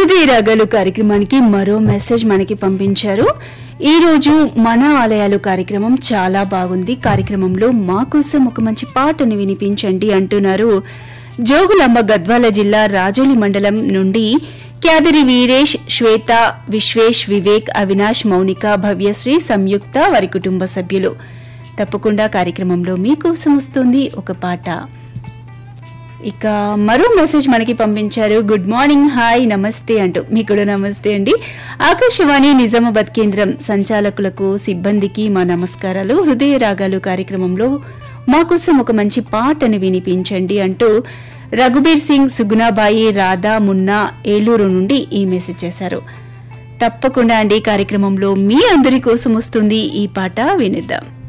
హృదయ రాగాలు కార్యక్రమానికి మరో మెసేజ్ మనకి పంపించారు ఈ రోజు మన ఆలయాలు కార్యక్రమం చాలా బాగుంది కార్యక్రమంలో మా కోసం ఒక మంచి పాటను వినిపించండి అంటున్నారు జోగులాంబ గద్వాల జిల్లా రాజోలి మండలం నుండి క్యాదరి వీరేష్ శ్వేత విశ్వేష్ వివేక్ అవినాష్ మౌనిక భవ్యశ్రీ సంయుక్త వారి కుటుంబ సభ్యులు తప్పకుండా కార్యక్రమంలో మీకోసం వస్తుంది ఒక పాట ఇక మరో మెసేజ్ మనకి పంపించారు గుడ్ మార్నింగ్ హాయ్ నమస్తే అంటూ మీకు కూడా నమస్తే అండి ఆకాశవాణి నిజామాబాద్ కేంద్రం సంచాలకులకు సిబ్బందికి మా నమస్కారాలు హృదయ రాగాలు కార్యక్రమంలో మా కోసం ఒక మంచి పాటను వినిపించండి అంటూ రఘుబీర్ సింగ్ సుగుణాబాయి రాధా మున్నా ఏలూరు నుండి ఈ మెసేజ్ చేశారు తప్పకుండా అండి కార్యక్రమంలో మీ అందరి కోసం వస్తుంది ఈ పాట వినిద్దాం